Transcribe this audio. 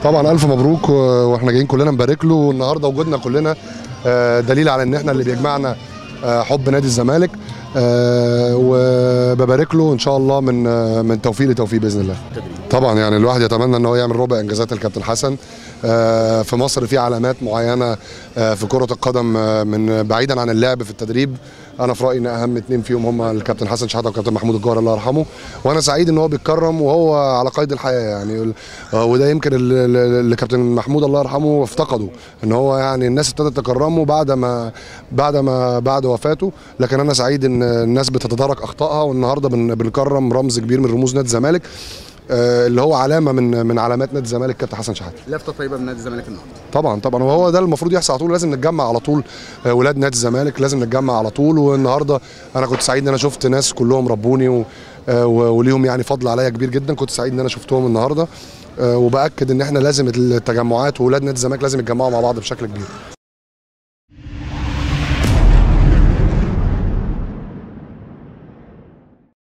طبعا الف مبروك و- واحنا جايين كلنا نبارك له والنهارده وجودنا كلنا آه، دليل على ان احنا اللي بيجمعنا آه، حب نادي الزمالك آه، وببارك له ان شاء الله من آه، من توفيق لتوفيق باذن الله طبعا يعني الواحد يتمنى ان هو يعمل ربع انجازات الكابتن حسن آه، في مصر في علامات معينه آه، في كره القدم آه، من بعيدا عن اللعب في التدريب انا في رايي ان اهم اثنين فيهم هم الكابتن حسن شحاته والكابتن محمود الجوهر الله يرحمه وانا سعيد ان هو بيتكرم وهو على قيد الحياه يعني آه، وده يمكن ال- ال- اللي كابتن محمود الله يرحمه افتقده ان هو يعني الناس ابتدت تكرمه بعد ما بعد ما بعد وفاته لكن انا سعيد ان الناس بتتدارك اخطائها والنهارده بن- بنكرم رمز كبير من رموز نادي الزمالك آه، اللي هو علامه من من علامات نادي الزمالك كابتن حسن شحاته لفته طيبه من نادي الزمالك النهارده طبعا طبعا وهو ده المفروض يحصل على طول لازم نتجمع على طول آه، ولاد نادي الزمالك لازم نتجمع على طول والنهارده انا كنت سعيد ان انا شفت ناس كلهم ربوني و آه، و- وليهم يعني فضل عليا كبير جدا كنت سعيد ان انا شفتهم النهارده آه، وباكد ان احنا لازم التجمعات وولاد نادي الزمالك لازم يتجمعوا مع بعض بشكل كبير